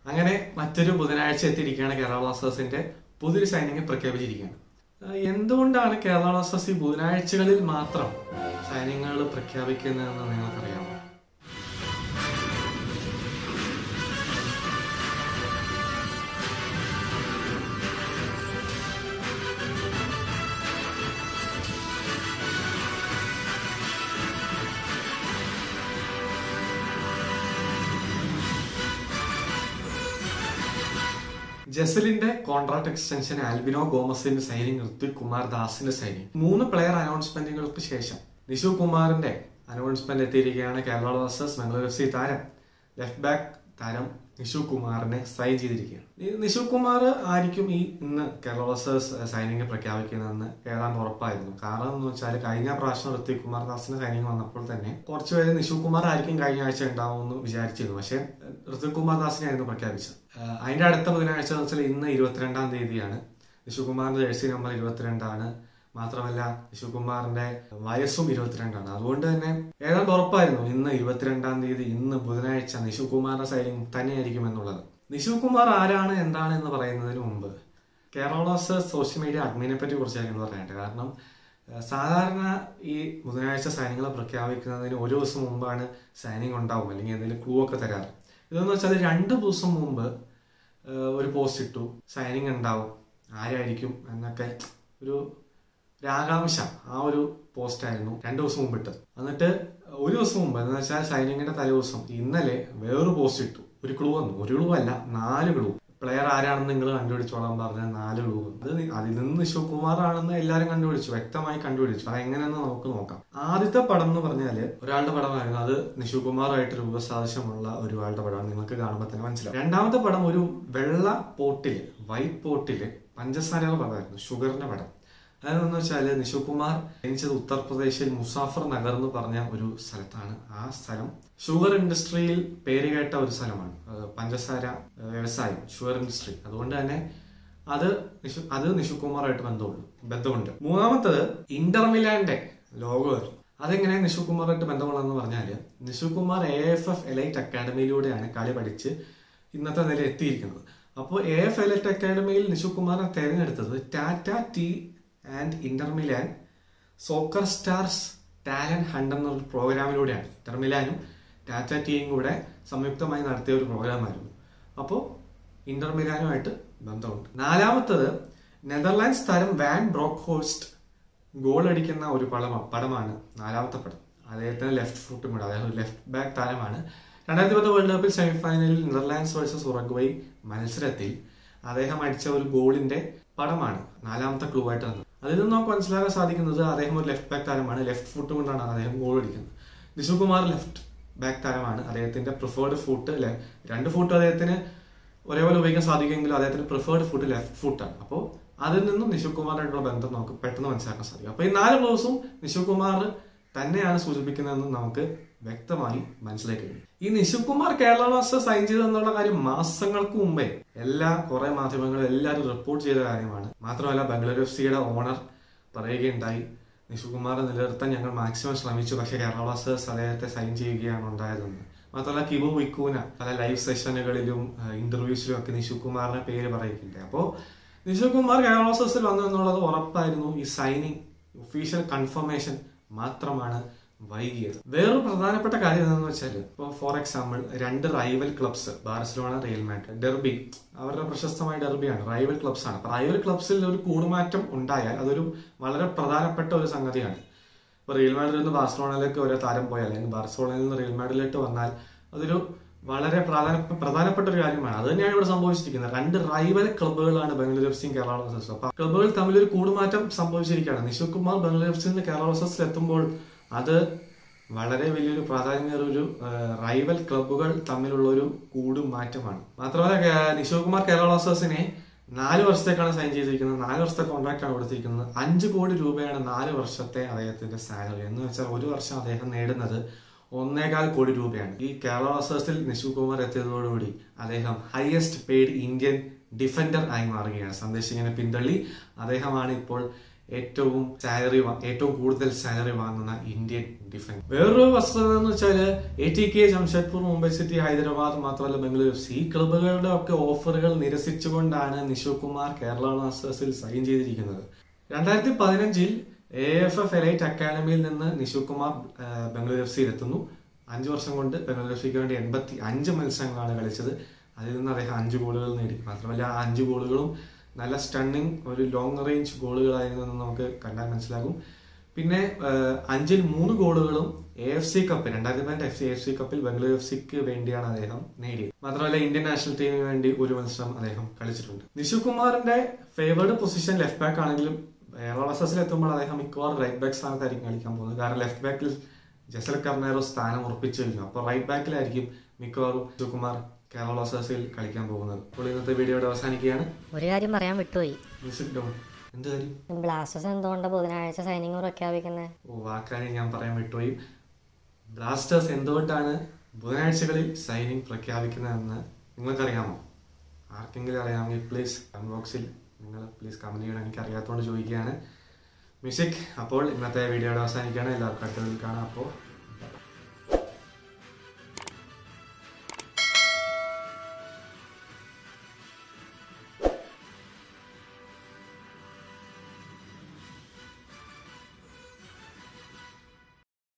അങ്ങനെ മറ്റൊരു ബുധനാഴ്ച എത്തിയിരിക്കുകയാണ് കേരള ബ്ലാസ്റ്റേഴ്സിന്റെ പുതിയൊരു സൈനിങ് പ്രഖ്യാപിച്ചിരിക്കുകയാണ് ആ, എന്തുകൊണ്ടാണ് കേരള ബ്ലാസ്റ്റേഴ്സ് ഈ ബുധനാഴ്ചകളിൽ മാത്രം സൈനിങ്ങുകൾ പ്രഖ്യാപിക്കുന്നതെന്ന് നിങ്ങൾക്കറിയാമോ ജസലിന്റെ കോൺട്രാക്ട് എക്സ്റ്റൻഷൻ ആൽബിനോ ഗോമസിന്റെ സൈനിങ് ഋത്വിക് കുമാർ ദാസിന്റെ സൈനിങ് മൂന്ന് പ്ലെയർ അനൗൺസ്മെന്റുകൾക്ക് ശേഷം നിഷു കുമാറിന്റെ അനൗൺസ്മെന്റ് എത്തിയിരിക്കുകയാണ് Kerala Blasters Mangaluru F C താരം ലെഫ്റ്റ് ബാക്ക് താരം നിഷു കുമാറിനെ സൈൻ ചെയ്തിരിക്കുകയാണ് ഈ നിഷു കുമാർ ആയിരിക്കും ഈ ഇന്ന് കേരള ബ്ലാസ്റ്റേഴ്സ് സൈനിങ് പ്രഖ്യാപിക്കുന്നതെന്ന് ഏതാണ്ട് ഉറപ്പായിരുന്നു കാരണം എന്ന് വെച്ചാൽ കഴിഞ്ഞ പ്രാവശ്യം ഋത്വിക് കുമാർ ദാസിന്റെ സൈനിങ് വന്നപ്പോൾ തന്നെ കുറച്ച് പേര് നിഷു കുമാർ ആയിരിക്കും കഴിഞ്ഞ ആഴ്ച ഉണ്ടാവുമെന്ന് വിചാരിച്ചിരുന്നു പക്ഷേ ഋത്വിക് കുമാർ ദാസിനെയായിരുന്നു പ്രഖ്യാപിച്ചത് ആഹ് അതിന്റെ അടുത്ത ബുധനാഴ്ച എന്ന് വെച്ചാൽ ഇന്ന് ഇരുപത്തിരണ്ടാം തീയതിയാണ് നിഷുകുമാറിന്റെ ജേഴ്സി നമ്പർ ഇരുപത്തിരണ്ടാണ് മാത്രമല്ല നിഷുകുമാറിന്റെ വയസ്സും ഇരുപത്തിരണ്ടാണ് അതുകൊണ്ട് തന്നെ ഏതാണ്ട് ഉറപ്പായിരുന്നു ഇന്ന് ഇരുപത്തിരണ്ടാം തീയതി ഇന്ന് ബുധനാഴ്ച നിഷുകുമാറിന്റെ സൈനിങ് തന്നെയായിരിക്കും എന്നുള്ളത് നിഷുകുമാർ ആരാണ് എന്താണ് എന്ന് പറയുന്നതിന് മുമ്പ് കേരള ബ്ലാസ്റ്റേഴ്സ് സോഷ്യൽ മീഡിയ അഡ്മിനെ പറ്റി കുറച്ച് കാര്യങ്ങൾ പറയട്ടെ കാരണം ഏഹ് സാധാരണ ഈ ബുധനാഴ്ച സൈനികളെ പ്രഖ്യാപിക്കുന്നതിന് ഒരു ദിവസം മുമ്പാണ് സൈനിങ് ഉണ്ടാവും അല്ലെങ്കിൽ എന്തെങ്കിലും ക്ലൂ ഒക്കെ തരാറ് ഇതെന്ന് വെച്ചാൽ രണ്ട് ദിവസം മുമ്പ് ഏഹ് ഒരു പോസ്റ്റ് ഇട്ടു സൈനിങ് ഉണ്ടാവും ആരായിരിക്കും എന്നൊക്കെ ഒരു ഒരു ആകാംക്ഷ ആ ഒരു പോസ്റ്റ് ആയിരുന്നു രണ്ടു ദിവസം മുമ്പ് ഇട്ടത് എന്നിട്ട് ഒരു ദിവസം മുമ്പ് എന്ന് വെച്ചാൽ സൈനിങ്ങിന്റെ തലേദിവസം ഇന്നലെ വേറൊരു പോസ്റ്റ് ഇട്ടു ഒരു ക്ലൂ വന്നു ഒരു ക്ലൂ അല്ല നാല് ക്ലൂ പ്ലെയർ ആരാണെന്ന് നിങ്ങൾ കണ്ടുപിടിച്ചോളാൻ പറഞ്ഞ നാല് ക്ലൂ അത് നി- അതിൽ നിന്ന് നിഷുകുമാർ ആണെന്ന് എല്ലാവരും കണ്ടുപിടിച്ചു വ്യക്തമായി കണ്ടുപിടിച്ചു അത് എങ്ങനെയെന്ന് നമുക്ക് നോക്കാം ആദ്യത്തെ പടം എന്ന് പറഞ്ഞാല് ഒരാളുടെ പടമായിരുന്നു അത് നിഷുകുമാറായിട്ട് രൂപസാദൃശ്യമുള്ള ഒരാളുടെ പടമാണ് നിങ്ങൾക്ക് കാണുമ്പോൾ തന്നെ മനസ്സിലാവും രണ്ടാമത്തെ പടം ഒരു വെള്ള പോട്ടില് വൈറ്റ് പോട്ടില് പഞ്ചസാരയുടെ പടമായിരുന്നു ഷുഗറിന്റെ പടം അതെന്ന് വെച്ചാല് നിഷുകുമാർ ജനിച്ചത് ഉത്തർപ്രദേശിൽ മുസാഫർ നഗർ എന്ന് പറഞ്ഞ ഒരു സ്ഥലത്താണ് ആ സ്ഥലം ഷുഗർ ഇൻഡസ്ട്രിയിൽ പേരുകേട്ട ഒരു സ്ഥലമാണ് ഏഹ് പഞ്ചസാര ഏഹ് വ്യവസായം ഷുഗർ ഇൻഡസ്ട്രി അതുകൊണ്ട് തന്നെ അത് നിഷു അത് നിഷുകുമാറായിട്ട് ബന്ധമുണ്ട് ബന്ധമുണ്ട് മൂന്നാമത്തത് ഇന്റർമിലാന്റെ ലോഗോയായിരുന്നു അതെങ്ങനെ നിഷുകുമാറായിട്ട് ബന്ധമുള്ളതെന്ന് പറഞ്ഞാല് Nishu Kumar A F F elite അക്കാഡമിയിലൂടെയാണ് കളി പഠിച്ച് ഇന്നത്തെ നില എത്തിയിരിക്കുന്നത് അപ്പോൾ എ എഫ് എലൈറ്റ് അക്കാഡമിയിൽ നിഷുകുമാറിനെ തെരഞ്ഞെടുത്തത് Tata T and Inter Milan soccer stars talent hunt എന്ന ഒരു പ്രോഗ്രാമിലൂടെയാണ് ഇന്റർമിലാനും ടാറ്റ ടിയും കൂടെ സംയുക്തമായി നടത്തിയ ഒരു പ്രോഗ്രാമായിരുന്നു അപ്പോൾ ഇന്റർമിലാനുമായിട്ട് ബന്ധമുണ്ട് നാലാമത്തത് നെതർലാൻഡ്സ് താരം വാൻ ബ്രോക്ക്ഹോസ്റ്റ് ഗോൾ അടിക്കുന്ന ഒരു പടമ പടമാണ് നാലാമത്തെ പടം അദ്ദേഹത്തിന് ലെഫ്റ്റ് ഫുട്ടും കൂടെ അദ്ദേഹം ഒരു ലെഫ്റ്റ് ബാക്ക് താരമാണ് രണ്ടായിരത്തി പത്ത് വേൾഡ് കപ്പിൽ സെമിഫൈനലിൽ നെതർലാൻഡ്സ് വേഴ്സസ് ഉറഗ്വൈ മത്സരത്തിൽ അദ്ദേഹം അടിച്ച ഒരു ഗോളിന്റെ പടമാണ് നാലാമത്തെ ക്ലൂ ആയിട്ട് വന്നത് അതിൽ നിന്ന് നമുക്ക് മനസ്സിലാക്കാൻ സാധിക്കുന്നത് അദ്ദേഹം ഒരു ലെഫ്റ്റ് ബാക്ക് താരമാണ് ലെഫ്റ്റ് ഫുട്ട് കൊണ്ടാണ് അദ്ദേഹം ഗോൾ അടിക്കുന്നത് നിഷുകുമാർ ലെഫ്റ്റ് ബാക്ക് താരമാണ് അദ്ദേഹത്തിന്റെ പ്രിഫേർഡ് ഫുട്ട് അല്ലെ രണ്ട് ഫുട്ട് അദ്ദേഹത്തിന് ഒരേപോലെ ഉപയോഗിക്കാൻ സാധിക്കുമെങ്കിലും അദ്ദേഹത്തിന് പ്രിഫേർഡ് ഫുട്ട് ലെഫ്റ്റ് ഫുട്ടാണ് അപ്പോൾ അതിൽ നിന്നും നിഷുകുമാറായിട്ടുള്ള ബന്ധം നമുക്ക് പെട്ടെന്ന് മനസ്സിലാക്കാൻ സാധിക്കും അപ്പൊ ഈ നാല് ക്ലോസും നിഷുകുമാർ തന്നെയാണ് സൂചിപ്പിക്കുന്നതെന്ന് നമുക്ക് വ്യക്തമായി മനസ്സിലാക്കി കഴിഞ്ഞു ഈ നിഷുകുമാർ കേരള ബ്ലാസ്റ്റേഴ്സ് സൈൻ ചെയ്തെന്നുള്ള കാര്യം മാസങ്ങൾക്ക് മുമ്പേ എല്ലാ കുറെ മാധ്യമങ്ങളും എല്ലാവരും റിപ്പോർട്ട് ചെയ്ത കാര്യമാണ് മാത്രമല്ല ബംഗളൂരു എഫ് സിയുടെ ഓണർ പറയുകയുണ്ടായി നിഷുകുമാറെ നിലനിർത്താൻ ഞങ്ങൾ മാക്സിമം ശ്രമിച്ചു പക്ഷേ കേരള ബ്ലാസ്റ്റേഴ്സ് അദ്ദേഹത്തെ സൈൻ ചെയ്യുകയാണ് ഉണ്ടായതെന്ന് മാത്രമല്ല കിബു വിക്കൂന പല ലൈവ് സെഷനുകളിലും ഇന്റർവ്യൂസിലും ഒക്കെ നിഷുകുമാറിന്റെ പേര് പറയുകയുണ്ടായി അപ്പോൾ നിഷുകുമാർ കേരള ബ്ലാസ്റ്റേഴ്സിൽ വന്നു എന്നുള്ളത് ഉറപ്പായിരുന്നു ഈ സൈനിങ് ഒഫീഷ്യൽ കൺഫർമേഷൻ മാത്രമാണ് വൈകിയത് വേറൊരു പ്രധാനപ്പെട്ട കാര്യം എന്താണെന്ന് വെച്ചാൽ ഇപ്പോൾ ഫോർ എക്സാമ്പിൾ രണ്ട് rival clubs Barcelona Real Madrid derby അവരുടെ പ്രശസ്തമായ ഡെർബിയാണ് റൈവൽ ക്ലബ്സ് ആണ് അപ്പൊ റൈവൽ ക്ലബ്സിൽ ഒരു കൂടുമാറ്റം ഉണ്ടായാൽ അതൊരു വളരെ പ്രധാനപ്പെട്ട ഒരു സംഗതിയാണ് ഇപ്പൊ റിയൽ മാഡ്രിഡിൽ നിന്ന് ബാർസലോണയിലേക്ക് ഓരോ താരം പോയാൽ അല്ലെങ്കിൽ ബാർസലോണയിൽ നിന്ന് റിയൽ മാഡ്രിഡിലേക്ക് വന്നാൽ അതൊരു വളരെ പ്രധാന പ്രധാനപ്പെട്ട ഒരു കാര്യമാണ് അത് തന്നെയാണ് ഇവിടെ സംഭവിച്ചിരിക്കുന്നത് രണ്ട് റൈവൽ ക്ലബ്ബുകളാണ് ബംഗളൂരു എഫ് സിയും കേരള ബ്ലാസ്റ്റേഴ്സും അപ്പൊ ക്ലബ്ബുകൾ തമ്മിൽ ഒരു കൂടുമാറ്റം സംഭവിച്ചിരിക്കുകയാണ് നിഷു കുമാർ ബംഗളൂരു എഫ് സിയിൽ നിന്ന് കേരള ബ്ലാസ്റ്റേഴ്സിൽ എത്തുമ്പോൾ അത് വളരെ വലിയൊരു പ്രാധാന്യമേറിയ ഒരു റൈവൽ ക്ലബ്ബുകൾ തമ്മിലുള്ള ഒരു കൂടുമാറ്റമാണ് മാത്രമല്ല കേ- നിഷു കുമാർ കേരള ബ്ലാസ്റ്റേഴ്സിനെ നാല് വർഷത്തേക്കാണ് സൈൻ ചെയ്തിരിക്കുന്നത് നാല് വർഷത്തെ കോൺട്രാക്ട് ആണ് കൊടുത്തിരിക്കുന്നത് അഞ്ച് കോടി രൂപയാണ് നാല് വർഷത്തെ അദ്ദേഹത്തിന്റെ സാലറി എന്ന് വെച്ചാൽ ഒരു വർഷം അദ്ദേഹം നേടുന്നത് ഒന്നേകാൽ കോടി രൂപയാണ് ഈ കേരള ബ്ലാസ്റ്റേഴ്സിൽ നിഷു കുമാർ എത്തിയതോടുകൂടി അദ്ദേഹം ഹയസ്റ്റ് പെയ്ഡ് ഇന്ത്യൻ ഡിഫൻഡർ ആയി മാറുകയാണ് സന്ദേശിങ്ങനെ പിന്തള്ളി അദ്ദേഹമാണ് ഇപ്പോൾ ഏറ്റവും സാലറി ഏറ്റവും കൂടുതൽ സാലറി വാങ്ങുന്ന ഇന്ത്യൻ ഡിഫൻസ് വേറൊരു വസ്തുത എന്ന് വെച്ചാൽ A T K Jamshedpur Mumbai city Hyderabad മാത്രമല്ല ബംഗളൂരു എഫ് സി ഈ ക്ലബുകളുടെ ഒക്കെ ഓഫറുകൾ നിരസിച്ചുകൊണ്ടാണ് നിഷു കുമാർ കേരള ബ്ലാസ്റ്റേഴ്സിൽ സൈൻ ചെയ്തിരിക്കുന്നത് രണ്ടായിരത്തി പതിനഞ്ചിൽ എ എഫ് എഫ് എലൈറ്റ് അക്കാദമിയിൽ നിന്ന് നിഷു കുമാർ ആ, ബംഗളൂരു എഫ് സിയിൽ എത്തുന്നു അഞ്ചു വർഷം കൊണ്ട് ബംഗളൂരു എഫ് സിക്ക് വേണ്ടി എൺപത്തി അഞ്ച് മത്സരങ്ങളാണ് കളിച്ചത് അതിൽ നിന്ന് അദ്ദേഹം അഞ്ച് ഗോളുകൾ നേടി മാത്രമല്ല ആ അഞ്ച് ഗോളുകളും നല്ല സ്റ്റണ്ണിങ് ഒരു ലോങ് റേഞ്ച് ഗോളുകളായിരുന്നു എന്ന് നമുക്ക് കണ്ടാൽ മനസ്സിലാകും പിന്നെ ആ, അഞ്ചിൽ മൂന്ന് ഗോളുകളും എ എഫ് സി കപ്പിൽ രണ്ടായിരത്തി പതിനെട്ട് എഫ് സി എഫ് സി കപ്പിൽ ബംഗളൂരു എഫ് സിക്ക് വേണ്ടിയാണ് അദ്ദേഹം നേടിയത് മാത്രമല്ല ഇന്ത്യൻ നാഷണൽ ടീമിന് വേണ്ടി ഒരു മത്സരം അദ്ദേഹം കളിച്ചിട്ടുണ്ട് നിഷു കുമാറിന്റെ ഫേവേർഡ് പൊസിഷൻ ലെഫ്റ്റ് ബാക്ക് ആണെങ്കിലും കേരള ബ്ലാസ്റ്റേഴ്സിൽ എത്തുമ്പോൾ അദ്ദേഹം മിക്കവാറും റൈറ്റ് ബാക്ക് സ്ഥാനത്തായിരിക്കും കളിക്കാൻ പോകുന്നത് കാരണം ലെഫ്റ്റ് ബാക്കിൽ ജസൽ കർണേറോ സ്ഥാനം ഉറപ്പിച്ചു കഴിഞ്ഞു അപ്പോൾ റൈറ്റ് ബാക്കിലായിരിക്കും മിക്കവാറും നിഷു കുമാർ കേരള ബ്ലാസ്റ്റേഴ്സിൽ കളിക്കാൻ പോകുന്നത് അപ്പോൾ ഇന്നത്തെ വീഡിയോയുടെ അവസാനിക്കുകയാണ് ഒരു കാര്യം പറയാൻ വിട്ടുപോയി മ്യൂസിക് ഡൗൺ എന്ത് കാര്യം ബ്ലാസ്റ്റേഴ്സ് എന്തുകൊണ്ട് ബുധനാഴ്ച സൈനിങ് പ്രഖ്യാപിക്കുന്നത് ഓ ആ കാര്യം ഞാൻ പറയാൻ വിട്ടുപോയി ബ്ലാസ്റ്റേഴ്സ് എന്തുകൊണ്ടാണ് ബുധനാഴ്ചകളിൽ സൈനിങ് പ്രഖ്യാപിക്കുന്നതെന്ന് നിങ്ങൾക്കറിയാമോ ആർക്കെങ്കിലും അറിയാമെങ്കിൽ പ്ലീസ് കമന്റ് ബോക്സിൽ നിങ്ങൾ പ്ലീസ് കമന്റ് ചെയ്യണം എനിക്ക് അറിയാത്തതുകൊണ്ട് ചോദിക്കുകയാണ് മ്യൂസിക് അപ്പോൾ ഇന്നത്തെ വീഡിയോയുടെ അവസാനിക്കുകയാണ് എല്ലാവർക്കും അടുത്ത വീഡിയോയിൽ കാണാം അപ്പോൾ